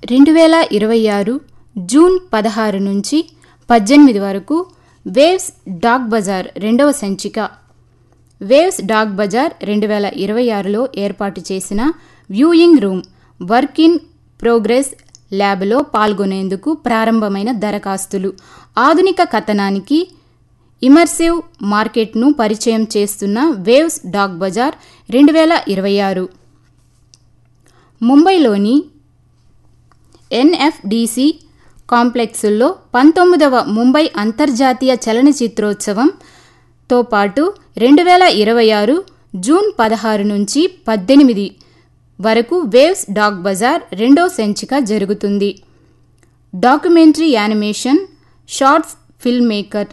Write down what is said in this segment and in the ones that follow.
రెండు వేల ఇరవై ఆరు జూన్ పదహారు నుంచి పద్దెనిమిది వరకు వేవ్స్ డాక్ బజార్ రెండవ సంచిక వేవ్స్ డాక్ బజార్ రెండు వేల ఇరవై ఆరులో ఏర్పాటు చేసిన viewing room work in progress ల్యాబ్లో పాల్గొనేందుకు ప్రారంభమైన దరఖాస్తులు ఆధునిక కథనానికి ఇమర్సివ్ మార్కెట్ను పరిచయం చేస్తున్న వేవ్స్ డాక్ బజార్ రెండు వేల ఇరవై ఆరు ముంబైలోని ఎన్ఎఫ్డిసి కాంప్లెక్సుల్లో పంతొమ్మిదవ ముంబై అంతర్జాతీయ చలనచిత్రోత్సవంతో పాటు రెండు వేల ఇరవై ఆరు జూన్ పదహారు నుంచి పద్దెనిమిది వరకు వేవ్స్ డాగ్ బజార్ రెండో సంచిక జరుగుతుంది documentary animation shorts film maker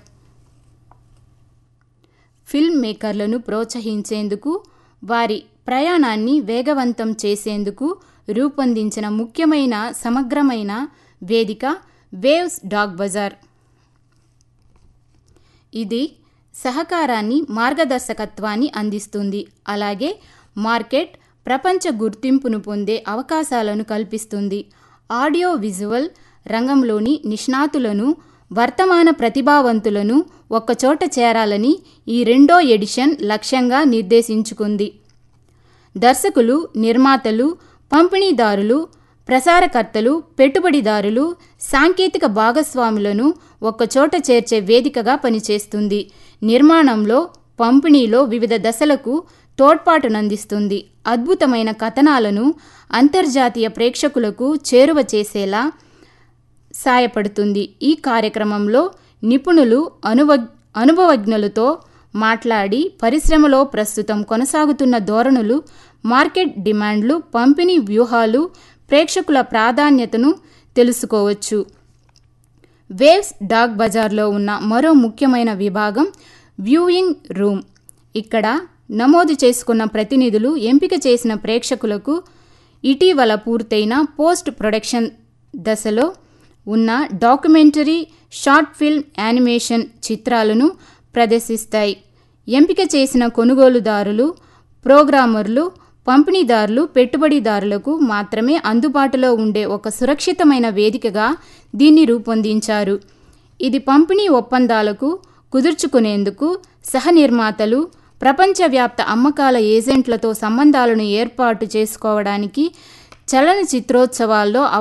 film మేకర్లను ప్రోత్సహించేందుకు వారి ప్రయాణాన్ని వేగవంతం చేసేందుకు రూపొందించిన ముఖ్యమైన సమగ్రమైన వేదిక వేవ్స్ డాగ్ బజార్ ఇది సహకారాన్ని మార్గదర్శకత్వాన్ని అందిస్తుంది అలాగే మార్కెట్ ప్రపంచ గుర్తింపును పొందే అవకాశాలను కల్పిస్తుంది ఆడియో విజువల్ రంగంలోని నిష్ణాతులను వర్తమాన ప్రతిభావంతులను ఒక్కచోట చేరాలని ఈ రెండో ఎడిషన్ లక్ష్యంగా నిర్దేశించుకుంది దర్శకులు నిర్మాతలు పంపిణీదారులు ప్రసారకర్తలు పెట్టుబడిదారులు సాంకేతిక భాగస్వాములను ఒక్కచోట చేర్చే వేదికగా పనిచేస్తుంది నిర్మాణంలో పంపిణీలో వివిధ దశలకు తోడ్పాటునందిస్తుంది అద్భుతమైన కథనాలను అంతర్జాతీయ ప్రేక్షకులకు చేరువ చేసేలా సాయపడుతుంది ఈ కార్యక్రమంలో నిపుణులు అనువ అనుభవజ్ఞులతో మాట్లాడి పరిశ్రమలో ప్రస్తుతం కొనసాగుతున్న ధోరణులు మార్కెట్ డిమాండ్లు పంపిణీ వ్యూహాలు ప్రేక్షకుల ప్రాధాన్యతను తెలుసుకోవచ్చు వేవ్స్ డాగ్ బజార్లో ఉన్న మరో ముఖ్యమైన విభాగం వ్యూయింగ్ రూమ్ ఇక్కడ నమోదు చేసుకున్న ప్రతినిధులు ఎంపిక చేసిన ప్రేక్షకులకు ఇటీవల పూర్తయిన పోస్ట్ ప్రొడక్షన్ దశలో ఉన్న డాక్యుమెంటరీ షార్ట్ ఫిల్మ్ యానిమేషన్ చిత్రాలను ప్రదర్శిస్తాయి ఎంపిక చేసిన కొనుగోలుదారులు ప్రోగ్రామర్లు పంపిణీదారులు పెట్టుబడిదారులకు మాత్రమే అందుబాటులో ఉండే ఒక సురక్షితమైన వేదికగా దీన్ని రూపొందించారు ఇది పంపిణీ ఒప్పందాలకు కుదుర్చుకునేందుకు సహనిర్మాతలు ప్రపంచవ్యాప్త అమ్మకాల ఏజెంట్లతో సంబంధాలను ఏర్పాటు చేసుకోవడానికి చలనచిత్రోత్సవాల్లో